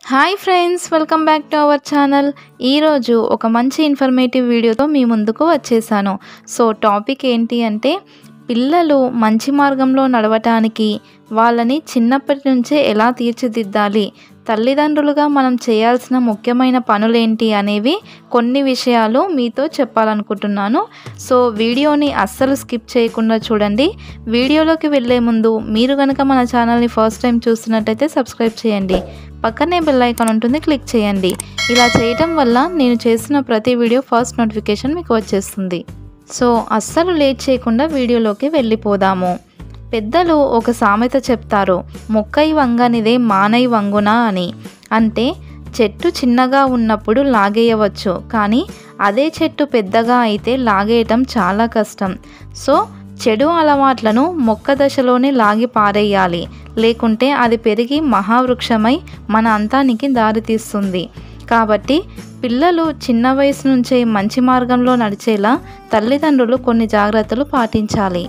hi friends welcome back to our channel ఈరోజు ఒక మంచి ఇన్ఫర్మేటివ్ వీడియోతో మీ ముందుకు వచ్చేసాను సో టాపిక్ ఏంటి అంటే పిల్లలు మంచి మార్గంలో నడవటానికి వాళ్ళని చిన్నప్పటి నుంచే ఎలా తీర్చిదిద్దాలి తల్లిదండ్రులుగా మనం చేయాల్సిన ముఖ్యమైన పనులేంటి అనేవి కొన్ని విషయాలు మీతో చెప్పాలనుకుంటున్నాను సో వీడియోని అస్సలు స్కిప్ చేయకుండా చూడండి వీడియోలోకి వెళ్ళే ముందు మీరు కనుక మన ఛానల్ని ఫస్ట్ టైం చూస్తున్నట్టయితే సబ్స్క్రైబ్ చేయండి పక్కనే బెల్ ఐకాన్ ఉంటుంది క్లిక్ చేయండి ఇలా చేయటం వల్ల నేను చేసిన ప్రతి వీడియో ఫస్ట్ నోటిఫికేషన్ మీకు వచ్చేస్తుంది సో అస్సలు లేట్ చేయకుండా వీడియోలోకి వెళ్ళిపోదాము పెద్దలు ఒక సామెత చెప్తారు మొక్కై వంగనిదే మానై వంగునా అని అంటే చెట్టు చిన్నగా ఉన్నప్పుడు లాగేయవచ్చు కానీ అదే చెట్టు పెద్దగా అయితే లాగేయటం చాలా కష్టం సో చెడు అలవాట్లను మొక్క దశలోనే లాగి పారేయాలి లేకుంటే అది పెరిగి మహావృక్షమై మన అంతానికి దారితీస్తుంది కాబట్టి పిల్లలు చిన్న వయసు నుంచే మంచి మార్గంలో నడిచేలా తల్లిదండ్రులు కొన్ని జాగ్రత్తలు పాటించాలి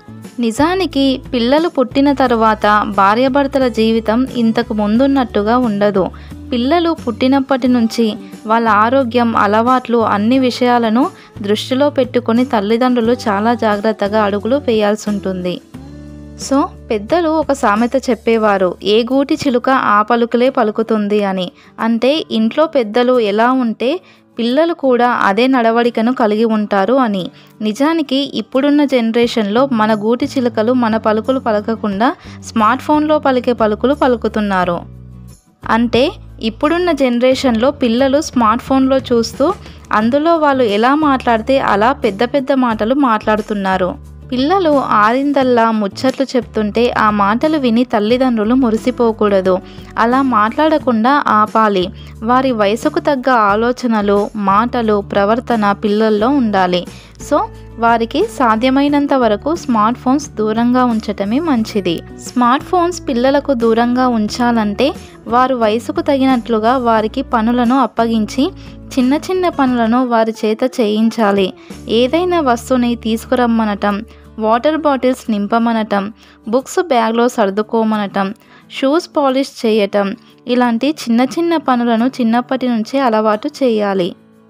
నిజానికి పిల్లలు పుట్టిన తరువాత భార్యాభర్తల జీవితం ఇంతకు ముందున్నట్టుగా ఉండదు పిల్లలు పుట్టినప్పటి నుంచి వాళ్ళ ఆరోగ్యం అలవాట్లు అన్ని విషయాలను దృష్టిలో పెట్టుకొని తల్లిదండ్రులు చాలా జాగ్రత్తగా అడుగులు వేయాల్సి ఉంటుంది సో పెద్దలు ఒక సామెత చెప్పేవారు ఏ గూటి చిలుక ఆ పలుకులే పలుకుతుంది అని అంటే ఇంట్లో పెద్దలు ఎలా ఉంటే పిల్లలు కూడా అదే నడవడికను కలిగి ఉంటారు అని నిజానికి ఇప్పుడున్న జనరేషన్లో మన గూటి చిలుకలు మన పలుకులు పలకకుండా స్మార్ట్ ఫోన్లో పలికే పలుకులు పలుకుతున్నారు అంటే ఇప్పుడున్న జనరేషన్లో పిల్లలు స్మార్ట్ ఫోన్లో చూస్తూ అందులో వాళ్ళు ఎలా మాట్లాడితే అలా పెద్ద పెద్ద మాటలు మాట్లాడుతున్నారు పిల్లలు ఆరిందల్లా ముచ్చట్లు చెప్తుంటే ఆ మాటలు విని తల్లిదండ్రులు మురిసిపోకూడదు అలా మాట్లాడకుండా ఆపాలి వారి వయసుకు తగ్గ ఆలోచనలు మాటలు ప్రవర్తన పిల్లల్లో ఉండాలి సో వారికి సాధ్యమైనంత వరకు స్మార్ట్ ఫోన్స్ దూరంగా ఉంచటమే మంచిది స్మార్ట్ ఫోన్స్ పిల్లలకు దూరంగా ఉంచాలంటే వారు వయసుకు తగినట్లుగా వారికి పనులను అప్పగించి చిన్న చిన్న పనులను వారి చేత చేయించాలి ఏదైనా వస్తువుని తీసుకురమ్మనటం వాటర్ బాటిల్స్ నింపమనటం బుక్స్ బ్యాగ్లో సర్దుకోమనటం షూస్ పాలిష్ చేయటం ఇలాంటి చిన్న చిన్న పనులను చిన్నప్పటి నుంచే అలవాటు చేయాలి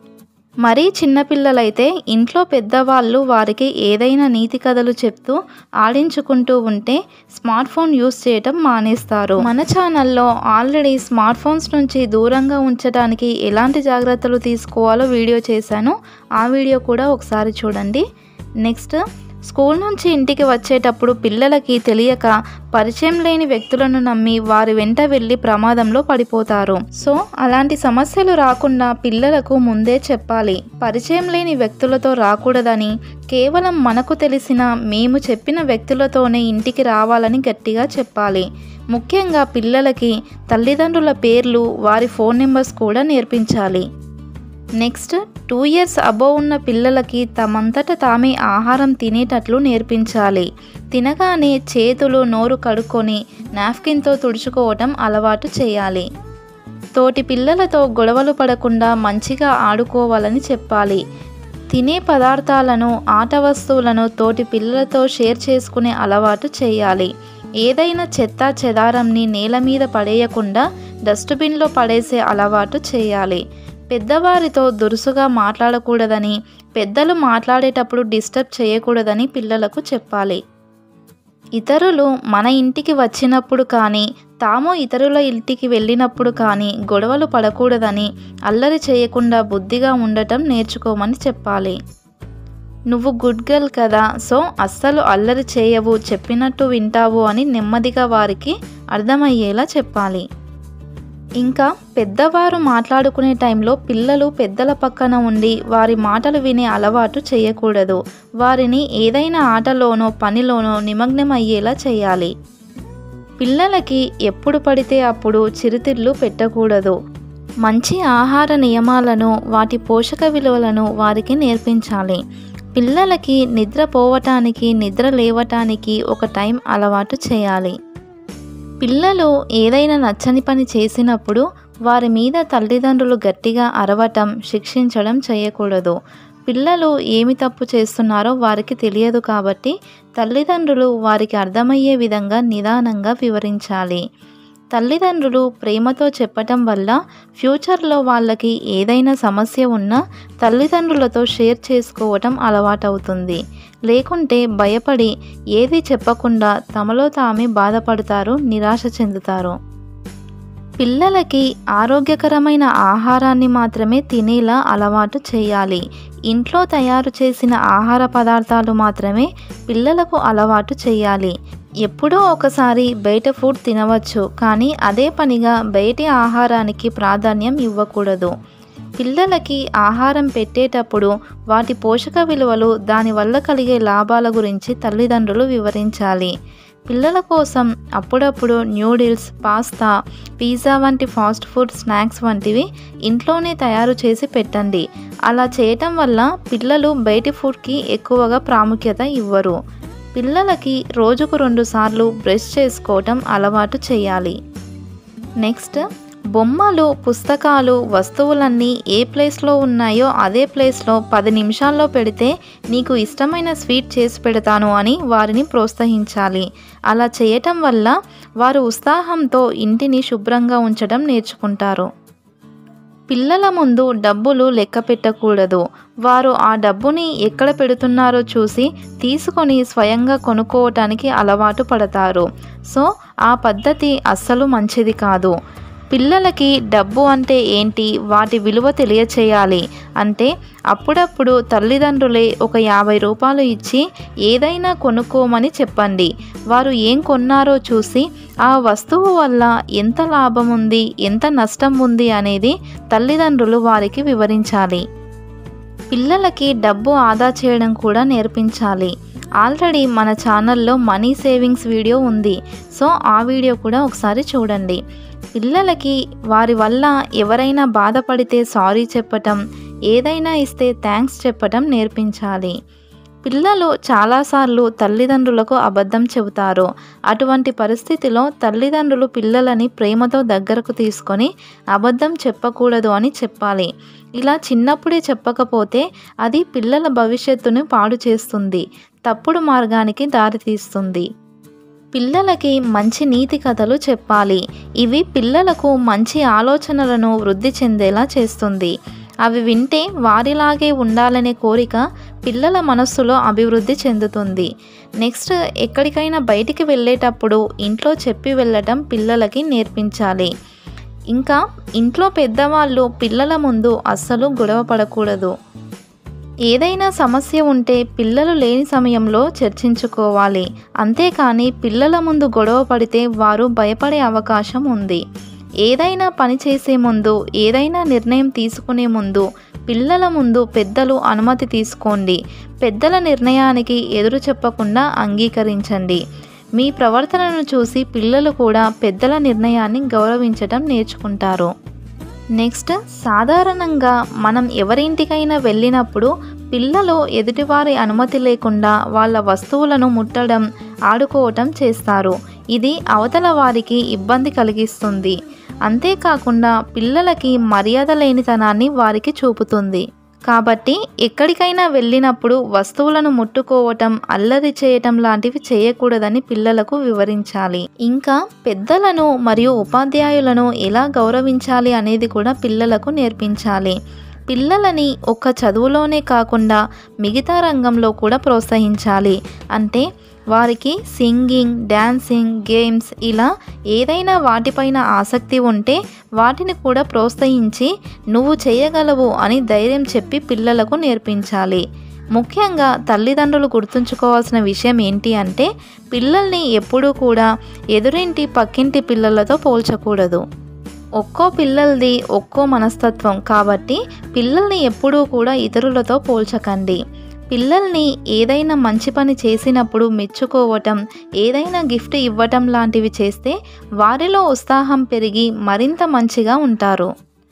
మరీ చిన్నపిల్లలైతే ఇంట్లో పెద్దవాళ్ళు వారికి ఏదైనా నీతి కథలు చెప్తూ ఆడించుకుంటూ ఉంటే స్మార్ట్ ఫోన్ యూస్ చేయటం మానేస్తారు మన ఛానల్లో ఆల్రెడీ స్మార్ట్ ఫోన్స్ నుంచి దూరంగా ఉంచడానికి ఎలాంటి జాగ్రత్తలు తీసుకోవాలో వీడియో చేశాను ఆ వీడియో కూడా ఒకసారి చూడండి నెక్స్ట్ స్కూల్ నుంచి ఇంటికి వచ్చేటప్పుడు పిల్లలకి తెలియక పరిచయం లేని వ్యక్తులను నమ్మి వారి వెంట వెళ్ళి ప్రమాదంలో పడిపోతారు సో అలాంటి సమస్యలు రాకుండా పిల్లలకు ముందే చెప్పాలి పరిచయం లేని వ్యక్తులతో రాకూడదని కేవలం మనకు తెలిసిన మేము చెప్పిన వ్యక్తులతోనే ఇంటికి రావాలని గట్టిగా చెప్పాలి ముఖ్యంగా పిల్లలకి తల్లిదండ్రుల పేర్లు వారి ఫోన్ నెంబర్స్ కూడా నేర్పించాలి నెక్స్ట్ టూ ఇయర్స్ అబోవ్ ఉన్న పిల్లలకి తమంతట తామే ఆహారం తినేటట్లు నేర్పించాలి తినగానే చేతులు నోరు కడుక్కొని నాప్కిన్తో తుడుచుకోవటం అలవాటు చేయాలి తోటి పిల్లలతో గొడవలు పడకుండా మంచిగా ఆడుకోవాలని చెప్పాలి తినే పదార్థాలను ఆట వస్తువులను తోటి పిల్లలతో షేర్ చేసుకునే అలవాటు చేయాలి ఏదైనా చెత్త చెదారంని నేల మీద పడేయకుండా డస్ట్బిన్లో పడేసే అలవాటు చేయాలి పెద్దవారితో దురుసుగా మాట్లాడకూడదని పెద్దలు మాట్లాడేటప్పుడు డిస్టర్బ్ చేయకూడదని పిల్లలకు చెప్పాలి ఇతరులు మన ఇంటికి వచ్చినప్పుడు కానీ తాము ఇతరుల ఇంటికి వెళ్ళినప్పుడు కానీ గొడవలు పడకూడదని అల్లరి చేయకుండా బుద్ధిగా ఉండటం నేర్చుకోమని చెప్పాలి నువ్వు గుడ్ గర్ల్ కదా సో అస్సలు అల్లరి చేయవు చెప్పినట్టు వింటావు అని నెమ్మదిగా వారికి అర్థమయ్యేలా చెప్పాలి ఇంకా పెద్దవారు మాట్లాడుకునే టైంలో పిల్లలు పెద్దల పక్కన ఉండి వారి మాటలు వినే అలవాటు చేయకూడదు వారిని ఏదైనా ఆటలోనో పనిలోనో నిమగ్నం అయ్యేలా చేయాలి పిల్లలకి ఎప్పుడు పడితే అప్పుడు చిరుతిళ్ళు పెట్టకూడదు మంచి ఆహార నియమాలను వాటి పోషక విలువలను వారికి నేర్పించాలి పిల్లలకి నిద్ర పోవటానికి నిద్ర లేవటానికి ఒక టైం అలవాటు చేయాలి పిల్లలు ఏదైనా నచ్చని పని చేసినప్పుడు వారి మీద తల్లిదండ్రులు గట్టిగా అరవటం శిక్షించడం చేయకూడదు పిల్లలు ఏమి తప్పు చేస్తున్నారో వారికి తెలియదు కాబట్టి తల్లిదండ్రులు వారికి అర్థమయ్యే విధంగా నిదానంగా వివరించాలి తల్లిదండ్రులు ప్రేమతో చెప్పటం వల్ల ఫ్యూచర్లో వాళ్ళకి ఏదైనా సమస్య ఉన్నా తల్లిదండ్రులతో షేర్ చేసుకోవటం అలవాటవుతుంది లేకుంటే భయపడి ఏది చెప్పకుండా తమలో తామే బాధపడతారు నిరాశ చెందుతారు పిల్లలకి ఆరోగ్యకరమైన ఆహారాన్ని మాత్రమే తినేలా అలవాటు చేయాలి ఇంట్లో తయారు చేసిన ఆహార పదార్థాలు మాత్రమే పిల్లలకు అలవాటు చేయాలి ఎప్పుడో ఒకసారి బయట ఫుడ్ తినవచ్చు కానీ అదే పనిగా బయటి ఆహారానికి ప్రాధాన్యం ఇవ్వకూడదు పిల్లలకి ఆహారం పెట్టేటప్పుడు వాటి పోషక విలువలు దానివల్ల కలిగే లాభాల గురించి తల్లిదండ్రులు వివరించాలి పిల్లల కోసం అప్పుడప్పుడు న్యూడిల్స్ పాస్తా పిజ్జా వంటి ఫాస్ట్ ఫుడ్ స్నాక్స్ వంటివి ఇంట్లోనే తయారు చేసి పెట్టండి అలా చేయటం వల్ల పిల్లలు బయటి ఫుడ్కి ఎక్కువగా ప్రాముఖ్యత ఇవ్వరు పిల్లలకి రోజుకు రెండు సార్లు బ్రష్ చేసుకోవటం అలవాటు చేయాలి నెక్స్ట్ బొమ్మలు పుస్తకాలు వస్తువులన్నీ ఏ ప్లేస్లో ఉన్నాయో అదే ప్లేస్లో పది నిమిషాల్లో పెడితే నీకు ఇష్టమైన స్వీట్ చేసి పెడతాను అని వారిని ప్రోత్సహించాలి అలా చేయటం వల్ల వారు ఉత్సాహంతో ఇంటిని శుభ్రంగా ఉంచడం నేర్చుకుంటారు పిల్లల ముందు డబ్బులు లెక్క పెట్టకూడదు వారు ఆ డబ్బుని ఎక్కడ పెడుతున్నారో చూసి తీసుకొని స్వయంగా కొనుక్కోవటానికి అలవాటు పడతారు సో ఆ పద్ధతి అస్సలు మంచిది కాదు పిల్లలకి డబ్బు అంటే ఏంటి వాటి విలువ తెలియచేయాలి అంటే అప్పుడప్పుడు తల్లిదండ్రులే ఒక యాభై రూపాయలు ఇచ్చి ఏదైనా కొనుక్కోమని చెప్పండి వారు ఏం కొన్నారో చూసి ఆ వస్తువు వల్ల ఎంత లాభం ఉంది ఎంత నష్టం ఉంది అనేది తల్లిదండ్రులు వారికి వివరించాలి పిల్లలకి డబ్బు ఆదా చేయడం కూడా నేర్పించాలి ఆల్రెడీ మన ఛానల్లో మనీ సేవింగ్స్ వీడియో ఉంది సో ఆ వీడియో కూడా ఒకసారి చూడండి పిల్లలకి వారి వల్ల ఎవరైనా బాధపడితే సారీ చెప్పటం ఏదైనా ఇస్తే థ్యాంక్స్ చెప్పటం నేర్పించాలి పిల్లలు చాలాసార్లు తల్లిదండ్రులకు అబద్ధం చెబుతారు అటువంటి పరిస్థితిలో తల్లిదండ్రులు పిల్లలని ప్రేమతో దగ్గరకు తీసుకొని అబద్ధం చెప్పకూడదు అని చెప్పాలి ఇలా చిన్నప్పుడే చెప్పకపోతే అది పిల్లల భవిష్యత్తును పాడు చేస్తుంది తప్పుడు మార్గానికి దారితీస్తుంది పిల్లలకి మంచి నీతి కథలు చెప్పాలి ఇవి పిల్లలకు మంచి ఆలోచనలను వృద్ధి చెందేలా చేస్తుంది అవి వింటే వారిలాగే ఉండాలనే కోరిక పిల్లల మనస్సులో అభివృద్ధి చెందుతుంది నెక్స్ట్ ఎక్కడికైనా బయటికి వెళ్ళేటప్పుడు ఇంట్లో చెప్పి వెళ్ళటం పిల్లలకి నేర్పించాలి ఇంకా ఇంట్లో పెద్దవాళ్ళు పిల్లల ముందు అస్సలు గొడవ పడకూడదు ఏదైనా సమస్య ఉంటే పిల్లలు లేని సమయంలో చర్చించుకోవాలి అంతేకాని పిల్లల ముందు గొడవ పడితే వారు భయపడే అవకాశం ఉంది ఏదైనా పని చేసే ముందు ఏదైనా నిర్ణయం తీసుకునే ముందు పిల్లల ముందు పెద్దలు అనుమతి తీసుకోండి పెద్దల నిర్ణయానికి ఎదురు చెప్పకుండా అంగీకరించండి మీ ప్రవర్తనను చూసి పిల్లలు కూడా పెద్దల నిర్ణయాన్ని గౌరవించడం నేర్చుకుంటారు నెక్స్ట్ సాధారణంగా మనం ఎవరింటికైనా వెళ్ళినప్పుడు పిల్లలు ఎదుటివారి అనుమతి లేకుండా వాళ్ళ వస్తువులను ముట్టడం ఆడుకోవటం చేస్తారు ఇది అవతల వారికి ఇబ్బంది కలిగిస్తుంది అంతేకాకుండా పిల్లలకి మర్యాద లేనితనాన్ని వారికి చూపుతుంది కాబట్టి ఎక్కడికైనా వెళ్ళినప్పుడు వస్తువులను ముట్టుకోవటం అల్లరి చేయటం లాంటివి చేయకూడదని పిల్లలకు వివరించాలి ఇంకా పెద్దలను మరియు ఉపాధ్యాయులను ఎలా గౌరవించాలి అనేది కూడా పిల్లలకు నేర్పించాలి పిల్లలని ఒక్క చదువులోనే కాకుండా మిగతా రంగంలో కూడా ప్రోత్సహించాలి అంటే వారికి సింగింగ్ డ్యాన్సింగ్ గేమ్స్ ఇలా ఏదైనా వాటిపైన ఆసక్తి ఉంటే వాటిని కూడా ప్రోత్సహించి నువ్వు చేయగలవు అని ధైర్యం చెప్పి పిల్లలకు నేర్పించాలి ముఖ్యంగా తల్లిదండ్రులు గుర్తుంచుకోవాల్సిన విషయం ఏంటి అంటే పిల్లల్ని ఎప్పుడూ కూడా ఎదురింటి పక్కింటి పిల్లలతో పోల్చకూడదు ఒక్కో పిల్లలది ఒక్కో మనస్తత్వం కాబట్టి పిల్లల్ని ఎప్పుడూ కూడా ఇతరులతో పోల్చకండి పిల్లల్ని ఏదైనా మంచి పని చేసినప్పుడు మెచ్చుకోవటం ఏదైనా గిఫ్ట్ ఇవ్వటం లాంటివి చేస్తే వారిలో ఉత్సాహం పెరిగి మరింత మంచిగా ఉంటారు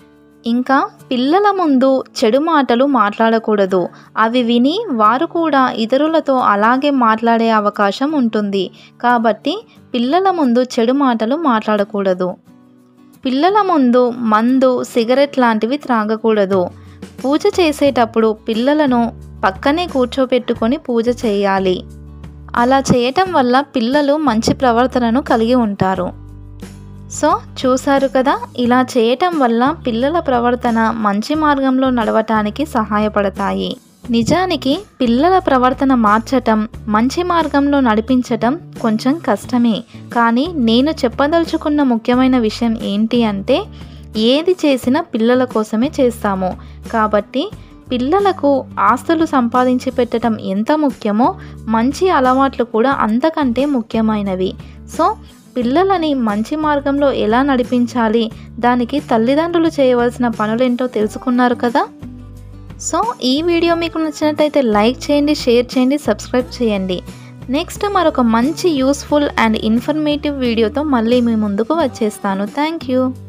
ఇంకా పిల్లల ముందు చెడు మాటలు మాట్లాడకూడదు అవి విని వారు కూడా ఇతరులతో అలాగే మాట్లాడే అవకాశం ఉంటుంది కాబట్టి పిల్లల ముందు చెడు మాటలు మాట్లాడకూడదు పిల్లల ముందు మందు సిగరెట్ లాంటివి త్రాగకూడదు పూజ చేసేటప్పుడు పిల్లలను పక్కనే కూర్చోపెట్టుకొని పూజ చేయాలి అలా చేయటం వల్ల పిల్లలు మంచి ప్రవర్తనను కలిగి ఉంటారు సో చూసారు కదా ఇలా చేయటం వల్ల పిల్లల ప్రవర్తన మంచి మార్గంలో నడవటానికి సహాయపడతాయి నిజానికి పిల్లల ప్రవర్తన మార్చటం మంచి మార్గంలో నడిపించటం కొంచెం కష్టమే కానీ నేను చెప్పదలుచుకున్న ముఖ్యమైన విషయం ఏంటి అంటే ఏది చేసినా పిల్లల కోసమే చేస్తాము కాబట్టి పిల్లలకు ఆస్తులు సంపాదించి పెట్టడం ఎంత ముఖ్యమో మంచి అలవాట్లు కూడా అంతకంటే ముఖ్యమైనవి సో పిల్లలని మంచి మార్గంలో ఎలా నడిపించాలి దానికి తల్లిదండ్రులు చేయవలసిన పనులేంటో తెలుసుకున్నారు కదా సో ఈ వీడియో మీకు నచ్చినట్టయితే లైక్ చేయండి షేర్ చేయండి సబ్స్క్రైబ్ చేయండి నెక్స్ట్ మరొక మంచి యూస్ఫుల్ అండ్ ఇన్ఫర్మేటివ్ వీడియోతో మళ్ళీ మీ ముందుకు వచ్చేస్తాను థ్యాంక్ యూ